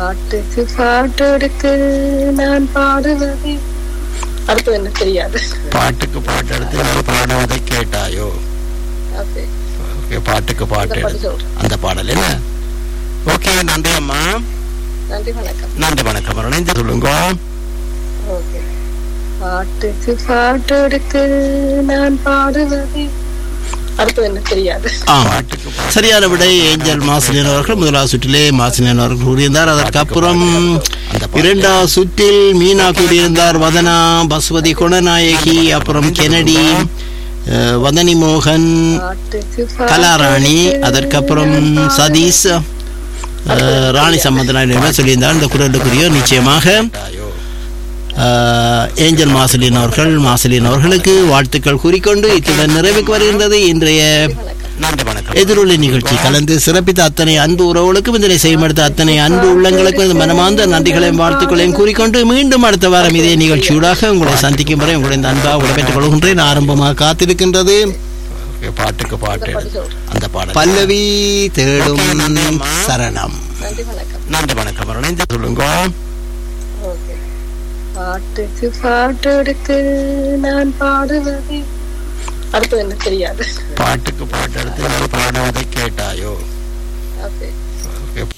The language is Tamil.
பாட்டுக்கு பாட்டெடுத்து நான் பாடுவது அடுத்து என்ன தெரியாது பாட்டுக்கு பாட்டு எடுத்து நீ பாடுவதை கேட்டாயோ ஓகே ஓகே பாட்டுக்கு பாட்டு அந்த பாட்டு எடுத்து சொல்றேன் அந்த பாடல் என்ன ஓகே நன்றி அம்மா நன்றி வணக்கம் நன்றி வணக்கம் இணைந்து சொல்லுங்க ஓகே பாட்டுக்கு பாட்டெடுத்து நான் பாடுவது அடுத்து என்ன தெரியாது ஆ, பாட்டுக்கு பாட்டு. சரியான விடை ஏஞ்சல் மாசிலியன் அவர்கள் முதலாவது சுற்றிலே மாசிலியன் அவர்கள் கூறியிருந்தார் அதற்கப்புறம் இரண்டாவது சுற்றில் மீனா கூறியிருந்தார் வதனா பசுபதி குணநாயகி அப்புறம் கெனடி அஹ், வதனி மோகன் பாட்டுக்கு கலாராணி அதற்கப்புறம் சதீஷ் அஹ், ராணி சம்பந்தனாக சொல்லியிருந்தார் இந்த குரலுக்குரிய நிச்சயமாக அஹ், ஏஞ்சல் மாசலின் அவர்கள் மாசலின் அவர்களுக்கு வாழ்த்துக்கள் கூறிக்கொண்டு இத்துடன் நிறைவுக்கு வருகின்றது இன்றைய எதிரொலி நிகழ்ச்சி கலந்து சிறப்பித்த அத்தனை அன்பு உறவுகளுக்கும் இதனை செய்யப்படுத்த அத்தனை அன்பு உள்ளங்களுக்கும் இந்த மனமார்ந்த நன்றிகளையும் வாழ்த்துக்களையும் கூறிக்கொண்டு மீண்டும் அடுத்த வாரம் இதே நிகழ்ச்சியூடாக உங்களை சந்திக்கும் வரை உங்களை இந்த அன்பாக விடைபெற்றுக் கொள்கின்றேன் ஆரம்பமாக காத்திருக்கின்றது பாட்டுக்கு பாட்டு பாட்டு சொல்றேன் அந்த பாடல் பல்லவி தேடும் சரணம் நன்றி வணக்கம் நன்றி வணக்கம் இணைந்து சொல்லுங்க ஓகே பாட்டுக்கு பாட்டெடுத்து நான் பாடுவது அடுத்து என்ன தெரியாது பாட்டுக்கு பாட்டு எடுத்து நீ பாடுவதை கேட்டாயோ ஓகே